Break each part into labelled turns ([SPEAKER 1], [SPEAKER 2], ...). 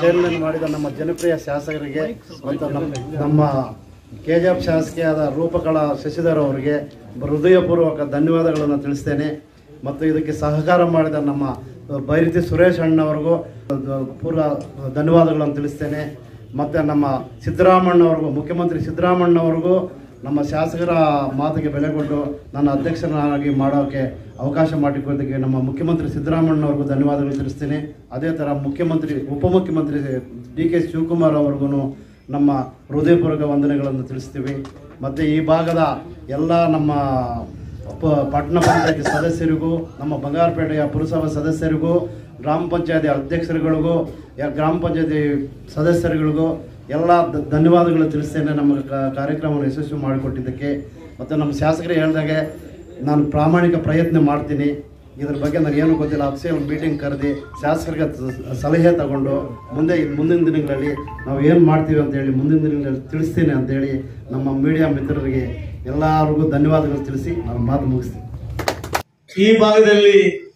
[SPEAKER 1] Chairman ಮಾಡಿದ ನಮ್ಮ ಜನಪ್ರಿಯ ಶಾಸಕರಿಗೆ ಮತ್ತು ನಮ್ಮ ನಮ್ಮ ಕೆ ಜಿ ಎಫ್ ಶಾಸಕಿಯಾದ ರೂಪಕಲಾ ಶಶಿಧರ್ ಅವರಿಗೆ ಹೃದಯಪೂರ್ವಕ ಧನ್ಯವಾದಗಳನ್ನು ತಿಳಿಸ್ತೇನೆ ಮತ್ತು ಇದಕ್ಕೆ ಸಹಕಾರ ಮಾಡಿದ ನಮ್ಮ ಬೈರತಿ ಸುರೇಶ್ ಅಣ್ಣವ್ರಿಗೂ ಪೂರ್ವ ಧನ್ಯವಾದಗಳನ್ನು ತಿಳಿಸ್ತೇನೆ ಮತ್ತು ನಮ್ಮ ಸಿದ್ದರಾಮಣ್ಣವ್ರಿಗೂ ಮುಖ್ಯಮಂತ್ರಿ ಸಿದ್ದರಾಮಣ್ಣವ್ರಿಗೂ ನಮ್ಮ ಶಾಸಕರ ಮಾತಿಗೆ ಬೆಲೆ ಕೊಟ್ಟು ನನ್ನ ಅಧ್ಯಕ್ಷನಾಗಿ ಮಾಡೋಕ್ಕೆ ಅವಕಾಶ ಮಾಡಿಕೊದ್ದಕ್ಕೆ ನಮ್ಮ ಮುಖ್ಯಮಂತ್ರಿ ಸಿದ್ದರಾಮಣ್ಣವ್ರಿಗೂ ಧನ್ಯವಾದಗಳು ತಿಳಿಸ್ತೀನಿ ಅದೇ ಥರ ಮುಖ್ಯಮಂತ್ರಿ ಉಪಮುಖ್ಯಮಂತ್ರಿ ಡಿ ಕೆ ಶಿವಕುಮಾರ್ ಅವ್ರಿಗೂ ನಮ್ಮ ಹೃದಯಪೂರ್ವಕ ವಂದನೆಗಳನ್ನು ತಿಳಿಸ್ತೀವಿ ಮತ್ತು ಈ ಭಾಗದ ಎಲ್ಲ ನಮ್ಮ ಪ- ಪಟ್ಟಣ ಪಂಚಾಯತಿ ಸದಸ್ಯರಿಗೂ ನಮ್ಮ ಬಂಗಾರಪೇಟೆಯ ಪುರಸಭಾ ಸದಸ್ಯರಿಗೂ ಗ್ರಾಮ ಪಂಚಾಯತಿ ಅಧ್ಯಕ್ಷರುಗಳಿಗೂ ಯ- ಗ್ರಾಮ ಪಂಚಾಯತಿ ಸದಸ್ಯರುಗಳಿಗೂ ಎಲ್ಲ ಧ- ಧನ್ಯವಾದಗಳು ತಿಳಿಸ್ತೇನೆ ನಮ್ಮ ಕ- ಕಾರ್ಯಕ್ರಮವನ್ನು ಯಶಸ್ವಿ ಮಾಡಿಕೊಟ್ಟಿದ್ದಕ್ಕೆ ಮತ್ತು ನಮ್ಮ ಶಾಸಕರು ಹೇಳ್ದಾಗೆ ನಾನು ಪ್ರಾಮಾಣಿಕ ಪ್ರಯತ್ನ ಮಾಡ್ತೀನಿ ಇದ್ರ ಬಗ್ಗೆ ನನಗೆ ಏನೂ ಗೊತ್ತಿಲ್ಲ ಅಫ್ಸಿಯಲ್ ಮೀಟಿಂಗ್ ಕರೆದಿ ಶಾಸಕರಿಗೆ ಸ- ಸಲಹೆ ತಗೊಂಡು ಮುಂದೆ ಮುಂದಿನ ದಿನಗಳಲ್ಲಿ ನಾವು ಏನು ಮಾಡ್ತೀವಿ ಅಂತೇಳಿ ಮುಂದಿನ ದಿನಗಳಲ್ಲಿ ತಿಳಿಸ್ತೀನಿ ಅಂತೇಳಿ ನಮ್ಮ ಮೀಡಿಯಾ ಮಿತ್ರರಿಗೆ ಎಲ್ಲರಿಗೂ ಧನ್ಯವಾದಗಳು ತಿಳಿಸಿ ನಾನು ಮಾತು ಮುಗಿಸ್ತೀನಿ
[SPEAKER 2] ಈ ಭಾಗದಲ್ಲಿ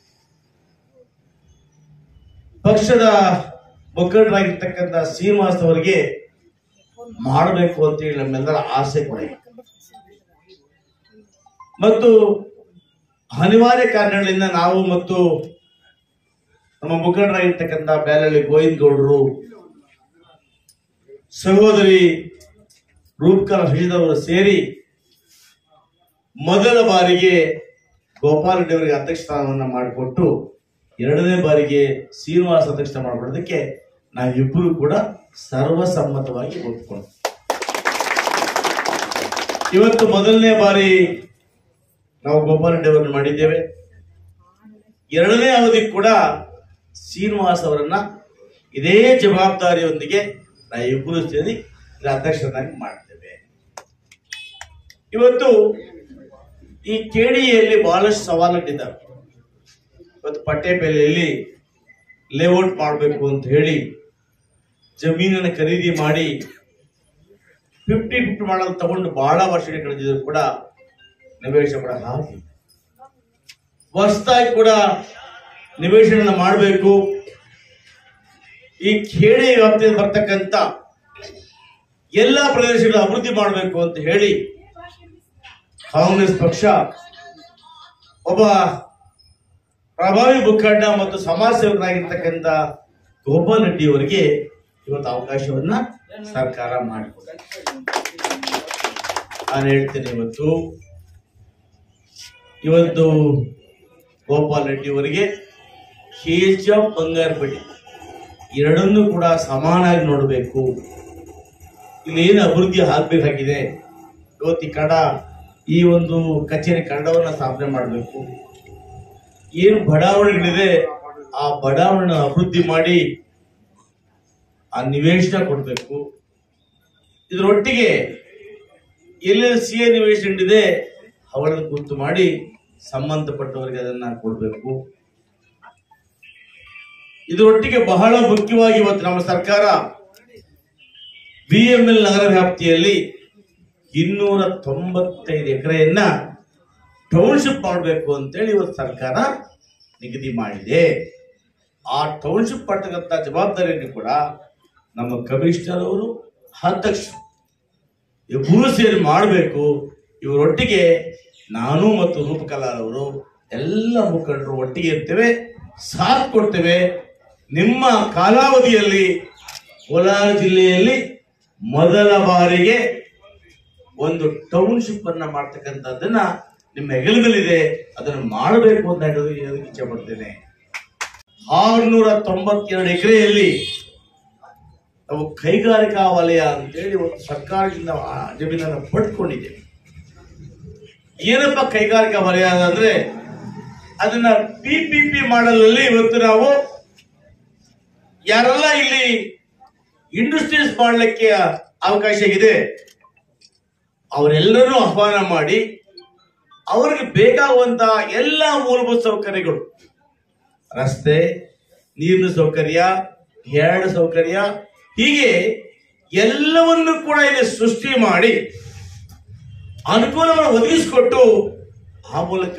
[SPEAKER 2] ಪಕ್ಷದ ಮುಖಂಡರಾಗಿರ್ತಕ್ಕಂಥ ಶ್ರೀನಿವಾಸ್ ಅವರಿಗೆ ಮಾಡಬೇಕು ಅಂತೇಳಿ ನಮ್ಮೆಲ್ಲರ ಆಸೆ ಕೂಡ ಇದೆ. ಮತ್ತು ಅನಿವಾರ್ಯ ಕಾರಣಗಳಿಂದ ನಾವು ಮತ್ತು ನಮ್ಮ ಮುಖಂಡರಾಗಿರ್ತಕ್ಕಂಥ ಬ್ಯಾಲಳ್ಳಿ ಗೋವಿಂದ ಗೌಡರು ಸಹೋದರಿ ರೂಪಕಲಾ ಶಶಿಧರ್ ಅವರು ಸೇರಿ ಮೊದಲ ಬಾರಿಗೆ ಗೋಪಾಲ್ ರೆಡ್ಡಿ ಅವರಿಗೆ ಅಧ್ಯಕ್ಷ ಸ್ಥಾನವನ್ನ ಮಾಡಿಕೊಟ್ಟು ಎರಡನೇ ಬಾರಿಗೆ ಶ್ರೀನಿವಾಸ ಅಧ್ಯಕ್ಷ ಮಾಡಿಕೊಡೋದಕ್ಕೆ ನಾವಿಬ್ಬರು ಕೂಡ ಸರ್ವಸಮ್ಮತವಾಗಿ ಒಪ್ಕೊಂಡು ಇವತ್ತು ಮೊದಲನೇ ಬಾರಿ ನಾವು ಗೋಪಾಲ್ ರೆಡ್ಡಿ ಅವರನ್ನು ಮಾಡಿದ್ದೇವೆ ಎರಡನೇ ಅವಧಿ ಕೂಡ ಶ್ರೀನಿವಾಸ್ ಅವರನ್ನ ಇದೇ ಜವಾಬ್ದಾರಿಯೊಂದಿಗೆ ನಾವಿಬ್ಬರು ಸೇರಿ ಇದರ ಅಧ್ಯಕ್ಷರನ್ನಾಗಿ ಮಾಡ್ತೇವೆ ಇವತ್ತು ಈ ಕೆಡಿಯಲ್ಲಿ ಬಹಳಷ್ಟು ಸವಾಲುಗಳಿದ್ದಾವೆ ಇವತ್ತು ಪಟ್ಟೆಬೆಲೆಯಲ್ಲಿ ಲೇಔಟ್ ಮಾಡಬೇಕು ಅಂತ ಹೇಳಿ ಜಮೀನನ್ನು ಖರೀದಿ ಮಾಡಿ ಫಿಫ್ಟಿ ಫಿಫ್ಟಿ ಮಾಡೋದು ತಗೊಂಡು ಬಹಳ ವರ್ಷಗಳು ಕಳೆದಿದ್ರು ಕೂಡ ನಿವೇಶ ಕೂಡ ಹಾಕಿ ಹೊಸದಾಗಿ ಕೂಡ ನಿವೇಶನ ಮಾಡಬೇಕು ಈ ಖೇಡಿ ವ್ಯಾಪ್ತಿಯಲ್ಲಿ ಬರ್ತಕ್ಕಂಥ ಎಲ್ಲ ಪ್ರದೇಶಗಳ ಅಭಿವೃದ್ಧಿ ಮಾಡಬೇಕು ಅಂತ ಹೇಳಿ ಕಾಂಗ್ರೆಸ್ ಪಕ್ಷ ಒಬ್ಬ ಪ್ರಭಾವಿ ಮುಖಂಡ ಮತ್ತು ಸಮಾಜ ಸೇವಕರಾಗಿರ್ತಕ್ಕಂಥ ಗೋಪಾಲ್ ರೆಡ್ಡಿ ಅವರಿಗೆ ಇವತ್ತು ಅವಕಾಶವನ್ನ ಸರ್ಕಾರ ಮಾಡಿಕೊಟ್ಟಿದೆ ನಾನು ಹೇಳ್ತೇನೆ ಇವತ್ತು ಇವತ್ತು ಗೋಪಾಲ್ ರೆಡ್ಡಿ ಅವರಿಗೆ ಕೆಜ ಬಂಗಾರಪೇಟೆ ಎರಡನ್ನೂ ಕೂಡ ಸಮಾನಾಗಿ ನೋಡಬೇಕು ಇಲ್ಲಿ ಏನು ಅಭಿವೃದ್ಧಿ ಆಗ್ಬೇಕಾಗಿದೆ ಇವತ್ತು ಈ ಕಡ ಈ ಒಂದು ಕಚೇರಿ ಕನ್ನಡವನ್ನ ಸ್ಥಾಪನೆ ಮಾಡಬೇಕು ಏನು ಬಡಾವಣೆಗಳಿದೆ ಆ ಬಡಾವಣೆ ಅಭಿವೃದ್ಧಿ ಮಾಡಿ ಆ ನಿವೇಶನ ಕೊಡಬೇಕು ಇದರೊಟ್ಟಿಗೆ ಎಲ್ಲೆಲ್ಲಿ ಸಿ ಎ ನಿವೇಶನ ಇದೆ ಅವುಗಳನ್ನು ಗುರುತು ಮಾಡಿ ಸಂಬಂಧಪಟ್ಟವರಿಗೆ ಅದನ್ನ ಕೊಡಬೇಕು ಇದರೊಟ್ಟಿಗೆ ಬಹಳ ಮುಖ್ಯವಾಗಿ ಇವತ್ತು ನಮ್ಮ ಸರ್ಕಾರ ಬಿ ಎಂ ಎಲ್ ನಗರ ವ್ಯಾಪ್ತಿಯಲ್ಲಿ ಇನ್ನೂರ ತೊಂಬತ್ತೈದು ಎಕರೆಯನ್ನ ಟೌನ್ಶಿಪ್ ಮಾಡಬೇಕು ಅಂತೇಳಿ ಇವತ್ತು ಸರ್ಕಾರ ನಿಗದಿ ಮಾಡಿದೆ ಆ ಟೌನ್ಶಿಪ್ ಪಡ್ತಕ್ಕಂಥ ಜವಾಬ್ದಾರಿಯನ್ನು ಕೂಡ ನಮ್ಮ ಕಮಿಷನರ್ ಅವರು ಅಧ್ಯಕ್ಷರು ಇಬ್ಬರು ಸೇರಿ ಮಾಡಬೇಕು ಇವರೊಟ್ಟಿಗೆ ನಾನು ಮತ್ತು ರೂಪಕಲಾ ಅವರು ಎಲ್ಲ ಮುಖಂಡರು ಒಟ್ಟಿಗೆ ಇರ್ತೇವೆ ಸಾಥ್ ಕೊಡ್ತೇವೆ ನಿಮ್ಮ ಕಾಲಾವಧಿಯಲ್ಲಿ ಕೋಲಾರ ಜಿಲ್ಲೆಯಲ್ಲಿ ಮೊದಲ ಬಾರಿಗೆ ಒಂದು ಟೌನ್ಶಿಪ್ ಅನ್ನ ಮಾಡ್ತಕ್ಕಂಥದ್ದನ್ನ ನಿಮ್ಮ ಹೆಗಲದಲ್ಲಿದೆ ಅದನ್ನು ಮಾಡಬೇಕು ಅಂತ ಹೇಳೋದು ಹೇಳೋದಕ್ಕೆ ಇಚ್ಛೆ ಪಡ್ತೇನೆ ಆರುನೂರ ತೊಂಬತ್ತೆರಡು ಎಕರೆಯಲ್ಲಿ ನಾವು ಕೈಗಾರಿಕಾ ವಲಯ ಅಂತೇಳಿ ಒಂದು ಸರ್ಕಾರದಿಂದ ಆ ಜಮೀನನ್ನು ಪಡ್ಕೊಂಡಿದ್ದೇವೆ ಏನಪ್ಪ ಕೈಗಾರಿಕಾ ವಲಯ ಅಂದ್ರೆ ಅದನ್ನ ಪಿ ಪಿ ಪಿ ಮಾಡಲಲ್ಲಿ ಇವತ್ತು ನಾವು ಯಾರೆಲ್ಲ ಇಲ್ಲಿ ಇಂಡಸ್ಟ್ರೀಸ್ ಮಾಡಲಿಕ್ಕೆ ಅವಕಾಶ ಇದೆ ಅವರೆಲ್ಲರನ್ನೂ ಆಹ್ವಾನ ಮಾಡಿ ಅವರಿಗೆ ಬೇಕಾಗುವಂತ ಎಲ್ಲ ಮೂಲಭೂತ ಸೌಕರ್ಯಗಳು ರಸ್ತೆ ನೀರಿನ ಸೌಕರ್ಯ ಎರಡು ಸೌಕರ್ಯ ಹೀಗೆ ಎಲ್ಲವನ್ನು ಕೂಡ ಇಲ್ಲಿ ಸೃಷ್ಟಿ ಮಾಡಿ ಅನುಕೂಲವನ್ನು ಒದಗಿಸಿಕೊಟ್ಟು ಆ ಮೂಲಕ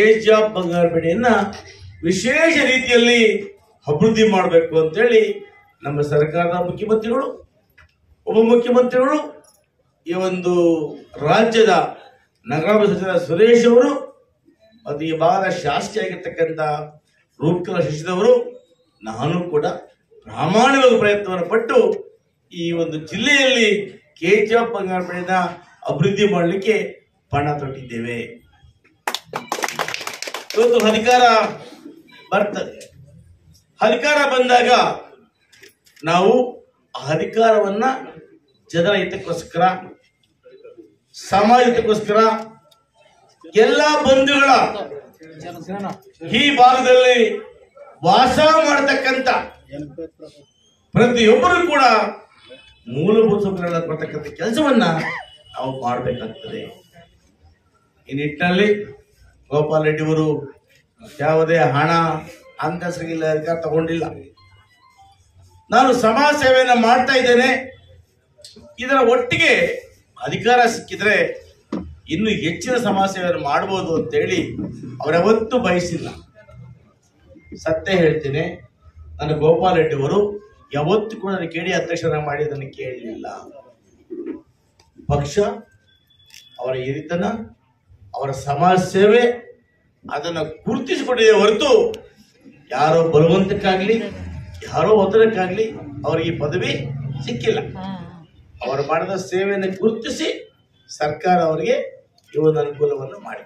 [SPEAKER 2] ಕೆಜಿಎಫ್ ಬಂಗಾರಪೇಟೆಯನ್ನ ವಿಶೇಷ ರೀತಿಯಲ್ಲಿ ಅಭಿವೃದ್ಧಿ ಮಾಡಬೇಕು ಅಂತೇಳಿ ನಮ್ಮ ಸರ್ಕಾರದ ಮುಖ್ಯಮಂತ್ರಿಗಳು ಉಪಮುಖ್ಯಮಂತ್ರಿಗಳು ಈ ಒಂದು ರಾಜ್ಯದ ನಗರಾಭಿವೃದ್ಧಿ ಸಚಿವ ಸುರೇಶ್ ಅವರು ಮತ್ತು ಈ ಭಾಗದ ಶಾಸಕಿಯಾಗಿರ್ತಕ್ಕಂಥ ರೂಪಕಲಾ ಶಶಿದವರು ನಾನು ಕೂಡ ಪ್ರಾಮಾಣಿಕವಾಗಿ ಪ್ರಯತ್ನವನ್ನು ಪಟ್ಟು ಈ ಒಂದು ಜಿಲ್ಲೆಯಲ್ಲಿ ಕೆಜಿಎಫ್ ಬಂಗಾರಪೇಟೆನ ಅಭಿವೃದ್ಧಿ ಮಾಡಲಿಕ್ಕೆ ಪಣ ತೊಟ್ಟಿದ್ದೇವೆ ಇವತ್ತು ಅಧಿಕಾರ ಬರ್ತದೆ ಅಧಿಕಾರ ಬಂದಾಗ ನಾವು ಆ ಅಧಿಕಾರವನ್ನ ಜನರ ಹಿತಕ್ಕೋಸ್ಕರ ಸಮಾಜ ಹಿತಕ್ಕೋಸ್ಕರ ಎಲ್ಲ ಬಂಧುಗಳ ಈ ಭಾಗದಲ್ಲಿ ವಾಸ ಮಾಡತಕ್ಕಂತ ಪ್ರತಿಯೊಬ್ಬರು ಕೂಡ ಮೂಲಭೂತ ಸೌಕರ್ಯಗಳ ಕೊಡ್ತಕ್ಕಂಥ ಕೆಲಸವನ್ನ ನಾವು ಮಾಡಬೇಕಾಗ್ತದೆ ಈ ನಿಟ್ಟಿನಲ್ಲಿ ಗೋಪಾಲ್ ರೆಡ್ಡಿ ಅವರು ಯಾವುದೇ ಹಣ ಅಂತಸ್ತಿಲ್ಲ ಅಧಿಕಾರ ತಗೊಂಡಿಲ್ಲ ನಾನು ಸಮಾಜ ಸೇವೆಯನ್ನು ಮಾಡ್ತಾ ಇದ್ದೇನೆ ಇದರ ಒಟ್ಟಿಗೆ ಅಧಿಕಾರ ಸಿಕ್ಕಿದ್ರೆ ಇನ್ನು ಹೆಚ್ಚಿನ ಸಮಾಜ ಸೇವೆಯನ್ನು ಮಾಡಬಹುದು ಅಂತೇಳಿ ಅವರವತ್ತು ಬಯಸಿಲ್ಲ ಸತ್ಯ ಹೇಳ್ತೇನೆ ನನ್ನ ಗೋಪಾಲ್ ರೆಡ್ಡಿ ಅವರು ಯಾವತ್ತೂ ಕೂಡ ನನಗೆ ಕೇಳಿ ಅಧ್ಯಕ್ಷರ ಮಾಡಿ ಅದನ್ನು ಕೇಳಲಿಲ್ಲ ಪಕ್ಷ ಅವರ ಹಿರಿತನ ಅವರ ಸಮಾಜ ಸೇವೆ ಅದನ್ನು ಗುರುತಿಸಿಕೊಂಡಿದೆ ಹೊರತು ಯಾರೋ ಬಲವಂತಕ್ಕಾಗ್ಲಿ ಯಾರೋ ಒತ್ತಡಕ್ಕಾಗ್ಲಿ ಅವರಿಗೆ ಈ ಪದವಿ ಸಿಕ್ಕಿಲ್ಲ ಅವರು ಮಾಡಿದ ಸೇವೆಯನ್ನು ಗುರುತಿಸಿ ಸರ್ಕಾರ ಅವರಿಗೆ ಈ ಒಂದು ಅನುಕೂಲವನ್ನು ಮಾಡಿ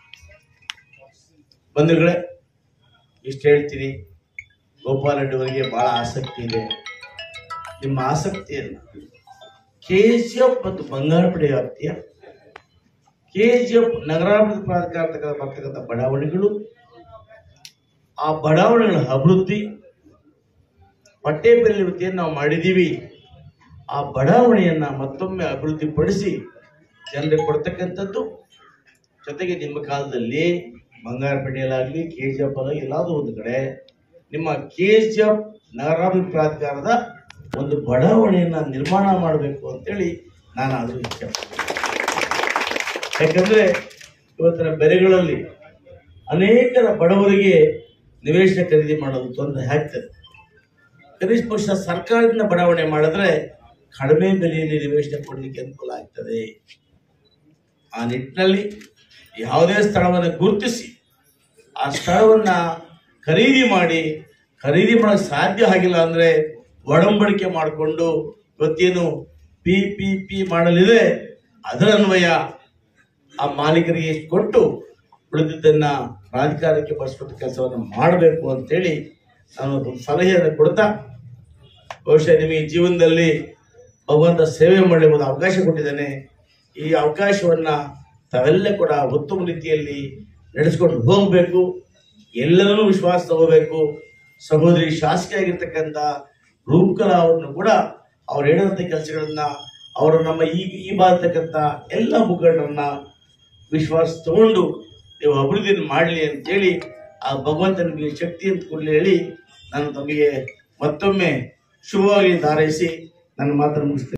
[SPEAKER 2] ಬಂಧುಗಳೇ ಇಷ್ಟು ಹೇಳ್ತೀನಿ ಗೋಪಾಲ್ ರೆಡ್ಡಿ ಅವರಿಗೆ ಬಹಳ ಆಸಕ್ತಿ ಇದೆ ನಿಮ್ಮ ಆಸಕ್ತಿಯನ್ನು ಕೆ ಜಿ ಎಫ್ ಮತ್ತು ಬಂಗಾರಪಡೆ ವ್ಯಾಪ್ತಿಯ ಕೆ ಜಿ ಎಫ್ ನಗರಾಭಿವೃದ್ಧಿ ಪ್ರಾಧಿಕಾರ ಬರ್ತಕ್ಕಂಥ ಬಡಾವಣೆಗಳು ಆ ಬಡಾವಣೆಗಳ ಅಭಿವೃದ್ಧಿ ಪಟ್ಟೆ ಬೆಲೆ ವೃತ್ತಿಯನ್ನು ನಾವು ಮಾಡಿದ್ದೀವಿ ಆ ಬಡಾವಣೆಯನ್ನ ಮತ್ತೊಮ್ಮೆ ಅಭಿವೃದ್ಧಿಪಡಿಸಿ ಜನರಿಗೆ ಕೊಡ್ತಕ್ಕಂಥದ್ದು ಜೊತೆಗೆ ನಿಮ್ಮ ಕಾಲದಲ್ಲಿ ಬಂಗಾರಪೇಟೆಯಲ್ಲಾಗಲಿ ಕೆ ಜಿ ಎಫ್ ಅಲ್ಲ ಎಲ್ಲಾದರೂ ಒಂದು ಕಡೆ ನಿಮ್ಮ ಕೆ ಜಿ ಎಫ್ ನಗರಾಭಿವೃದ್ಧಿ ಪ್ರಾಧಿಕಾರದ ಒಂದು ಬಡಾವಣೆಯನ್ನ ನಿರ್ಮಾಣ ಮಾಡಬೇಕು ಅಂತೇಳಿ ನಾನು ಅದು ಇಚ್ಛೆ ಯಾಕಂದ್ರೆ ಇವತ್ತಿನ ಬೆಲೆಗಳಲ್ಲಿ ಅನೇಕರ ಬಡವರಿಗೆ ನಿವೇಶನ ಖರೀದಿ ಮಾಡೋದು ತೊಂದರೆ ಆಗ್ತದೆ ಕನಿಷ್ಠ ಪಕ್ಷ ಸರ್ಕಾರದಿಂದ ಬಡಾವಣೆ ಮಾಡಿದ್ರೆ ಕಡಿಮೆ ಬೆಲೆಯಲ್ಲಿ ನಿವೇಶನ ಕೊಡಲಿಕ್ಕೆ ಅನುಕೂಲ ಆಗ್ತದೆ ಆ ನಿಟ್ಟಿನಲ್ಲಿ ಯಾವುದೇ ಸ್ಥಳವನ್ನು ಗುರುತಿಸಿ ಆ ಸ್ಥಳವನ್ನ ಖರೀದಿ ಮಾಡಿ ಖರೀದಿ ಮಾಡಕ್ಕೆ ಸಾಧ್ಯ ಆಗಿಲ್ಲ ಅಂದ್ರೆ ಒಡಂಬಡಿಕೆ ಮಾಡಿಕೊಂಡು ಇವತ್ತೇನು ಪಿ ಪಿ ಪಿ ಮಾಡಲಿದೆ ಅದರ ಅನ್ವಯ ಆ ಮಾಲೀಕರಿಗೆ ಎಷ್ಟು ಕೊಟ್ಟು ಉಳಿದಿದ್ದನ್ನ ಪ್ರಾಧಿಕಾರಕ್ಕೆ ಬಳಸುವಂತ ಕೆಲಸವನ್ನು ಮಾಡಬೇಕು ಅಂತೇಳಿ ನಾನು ಒಂದು ಸಲಹೆಯನ್ನು ಕೊಡ್ತಾ ಬಹುಶಃ ನಿಮಗೆ ಜೀವನದಲ್ಲಿ ಭಗವಂತ ಸೇವೆ ಮಾಡಲಿಕ್ಕೆ ಒಂದು ಅವಕಾಶ ಕೊಟ್ಟಿದ್ದಾನೆ ಈ ಅವಕಾಶವನ್ನ ತಾವೆಲ್ಲ ಕೂಡ ಉತ್ತಮ ರೀತಿಯಲ್ಲಿ ನಡೆಸ್ಕೊಂಡು ಹೋಗಬೇಕು ಎಲ್ಲರನ್ನೂ ವಿಶ್ವಾಸ ತಗೋಬೇಕು ಸಹೋದರಿ ಶಾಸಕಿಯಾಗಿರ್ತಕ್ಕಂಥ ರೂಪಕಲಾ ಅವರನ್ನು ಕೂಡ ಅವ್ರು ಹೇಳಿದಂಥ ಕೆಲಸಗಳನ್ನ ಅವರು ನಮ್ಮ ಈ ಈ ಬಾಳ್ತಕ್ಕಂಥ ಎಲ್ಲ ಮುಖಂಡರನ್ನ ವಿಶ್ವಾಸ ತಗೊಂಡು ನೀವು ಅಭಿವೃದ್ಧಿಯನ್ನು ಮಾಡಲಿ ಅಂತೇಳಿ ಆ ಭಗವಂತ ನಿಮಗೆ ಶಕ್ತಿ ಅಂತ ಕೊಡಲಿ ಹೇಳಿ ನಾನು ತಮಗೆ ಮತ್ತೊಮ್ಮೆ ಶುಭವಾಗಿ ಹಾರೈಸಿ ನನ್ನ ಮಾತನ್ನು ಮುಗಿಸ್ತೇನೆ